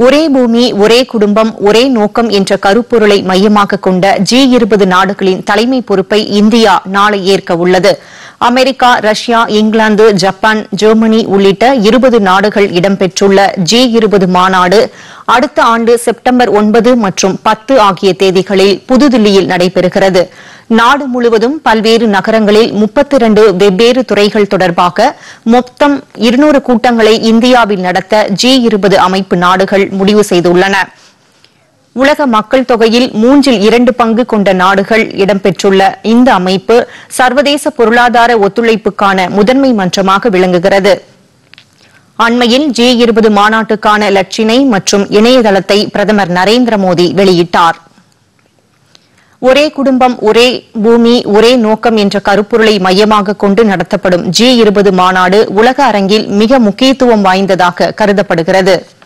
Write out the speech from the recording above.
ஒரே பூமி ஒரே குடும்பம் ஒரே நோக்கம் என்ற கருப்பொருளை மையமாக கொண்ட ஜி இருபது நாடுகளின் தலைமை பொறுப்பை இந்தியா நாளை ஏற்க உள்ளது America Russia England Japan Germany உள்ளிட்ட இருபது நாடுகள் இடம்பெற்றுள்ள ஜி இருபது மாநாடு அடுத்த ஆண்டு செப்டம்பர் ஒன்பது மற்றும் பத்து ஆகிய தேதிகளில் புதுதில்லியில் நடைபெறுகிறது நாடு முழுவதும் பல்வேறு நகரங்களில் முப்பத்தி இரண்டு வெவ்வேறு துறைகள் தொடர்பாக மொத்தம் இருநூறு கூட்டங்களை இந்தியாவில் நடத்த ஜி இருபது அமைப்பு நாடுகள் முடிவு செய்துள்ளன உலக மக்கள் தொகையில் மூன்றில் இரண்டு பங்கு கொண்ட நாடுகள் இடம்பெற்றுள்ள இந்த அமைப்பு சர்வதேச பொருளாதார ஒத்துழைப்புக்கான முதன்மை மன்றமாக விளங்குகிறது அண்மையில் ஜி இருபது மாநாட்டுக்கான லட்சினை மற்றும் இணையதளத்தை பிரதமர் நரேந்திர மோடி வெளியிட்டார் ஒரே குடும்பம் ஒரே பூமி ஒரே நோக்கம் என்ற கருப்பொருளை மையமாக கொண்டு நடத்தப்படும் ஜி இருபது மாநாடு உலக அரங்கில் மிக முக்கியத்துவம் வாய்ந்ததாக கருதப்படுகிறது